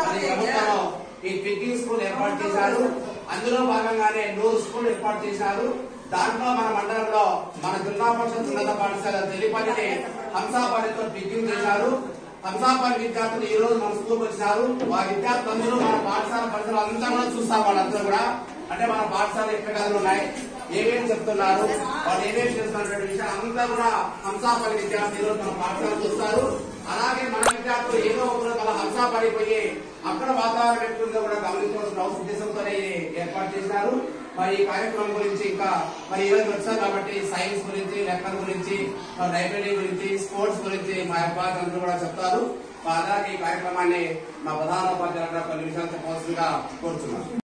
మరి ప్రభుత్వం ఈ ట్విగ్గింగ్ స్కూల్ ఏర్పాటు చేశారు అందులో భాగంగానే నూరు స్కూల్ ఏర్పాటు చేశారు దాంట్లో మన మండలంలో మన జిల్లా పరిషత్ ఉన్నత పాఠశాల తెలిపల్లిని హంసాపల్లితో ట్విగ్గింగ్ చేశారు హంసాపల్లి విద్యార్థులు ఈ రోజు మన స్కూల్ వచ్చినారు ఆ విద్యార్థులందరూ మన పాఠశాల పరిసరాలు అంతా కూడా చూస్తాం వాళ్ళందరూ కూడా అంటే మన పాఠశాల ఎక్కడ కథలు ఉన్నాయి ఏమేమి చెప్తున్నారు వాళ్ళు ఏమేమి చేస్తున్నటువంటి విషయాలు అంతా కూడా హంసాపల్లి విద్యార్థులు ఈ రోజు మన పాఠశాల చూస్తారు అలాగే మన విద్యార్థులు ఏదో ఒక రోజు మన హంసాపల్లి పోయి అక్కడ వాతావరణం ఎట్లుందో కూడా గమనించవలసిన అవసరం ఉద్దేశంతోనే ఇది ఏర్పాటు చేసినారు మరి ఈ కార్యక్రమం గురించి ఇంకా మరి ఈ రోజు వచ్చారు కాబట్టి సైన్స్ గురించి లెక్కల గురించి లైబ్రరీ గురించి స్పోర్ట్స్ గురించి మా అబ్బాయిలందరూ కూడా చెప్తారు అలాగే ఈ కార్యక్రమాన్ని మా ప్రధాన ఉపాధ్యాయులు కొన్ని విషయాలు చెప్పవలసిందిగా కోరుతున్నాను